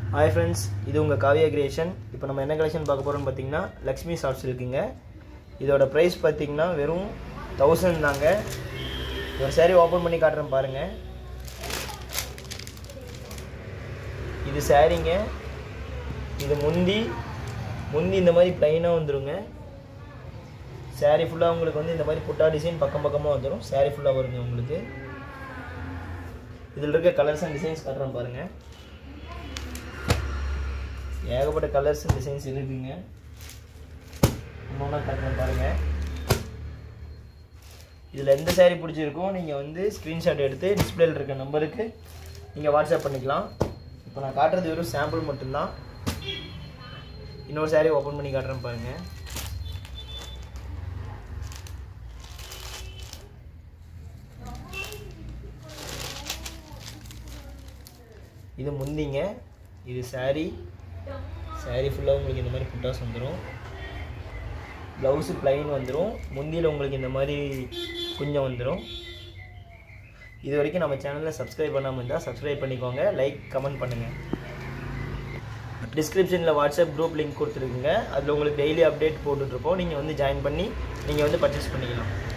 hi friends இது உங்கள் Kavya creation இப்போ நம்ம என்ன கலெக்ஷன் பார்க்க போகிறோம்னு பார்த்தீங்கன்னா லக்ஷ்மி சாஃப்ட்ஸ் இருக்குங்க இதோட ப்ரைஸ் பார்த்தீங்கன்னா வெறும் தௌசண்ட் தாங்க ஒரு saree ஓப்பன் பண்ணி காட்டுறேன் பாருங்கள் இது சாரீங்க இது முந்தி முந்தி இந்த மாதிரி ப்ளைனாக வந்துருங்க saree ஃபுல்லாக உங்களுக்கு வந்து இந்த மாதிரி புட்டா டிசைன் பக்கம் பக்கமாக வந்துடும் saree ஃபுல்லாக வருங்க உங்களுக்கு இதில் இருக்க கலர்ஸ் அண்ட் டிசைன்ஸ் காட்டுறேன் பாருங்கள் ஏகப்பட்ட கலர்ஸ் அண்ட் டிசைன்ஸ் இருக்குங்க இன்னொன்றா காட்டுறேன் பாருங்கள் இதில் எந்த saree பிடிச்சிருக்கோ நீங்கள் வந்து ஸ்க்ரீன்ஷாட் எடுத்து டிஸ்பிளேல இருக்க நம்பருக்கு நீங்கள் வாட்ஸ்அப் பண்ணிக்கலாம் இப்போ நான் காட்டுறது வெறும் சாம்பிள் மட்டும்தான் இன்னொரு saree ஓப்பன் பண்ணி காட்டுறேன் பாருங்கள் இது முந்திங்க இது saree saree ஃபுல்லாக உங்களுக்கு இந்த மாதிரி புட்டாஸ் வந்துடும் ப்ளவுஸு ப்ளைன் வந்துடும் முந்தியில் உங்களுக்கு இந்த மாதிரி குஞ்சம் வந்துடும் இது வரைக்கும் நம்ம சேனலில் சப்ஸ்கிரைப் பண்ணாமல் இருந்தால் சப்ஸ்கிரைப் பண்ணிக்கோங்க லைக் கமெண்ட் பண்ணுங்கள் டிஸ்கிரிப்ஷனில் வாட்ஸ்அப் குரூப் லிங்க் கொடுத்துருக்குங்க அதில் உங்களுக்கு டெய்லி அப்டேட் போட்டுட்ருப்போம் நீங்கள் வந்து ஜாயின் பண்ணி நீங்கள் வந்து பர்ச்சேஸ் பண்ணிக்கலாம்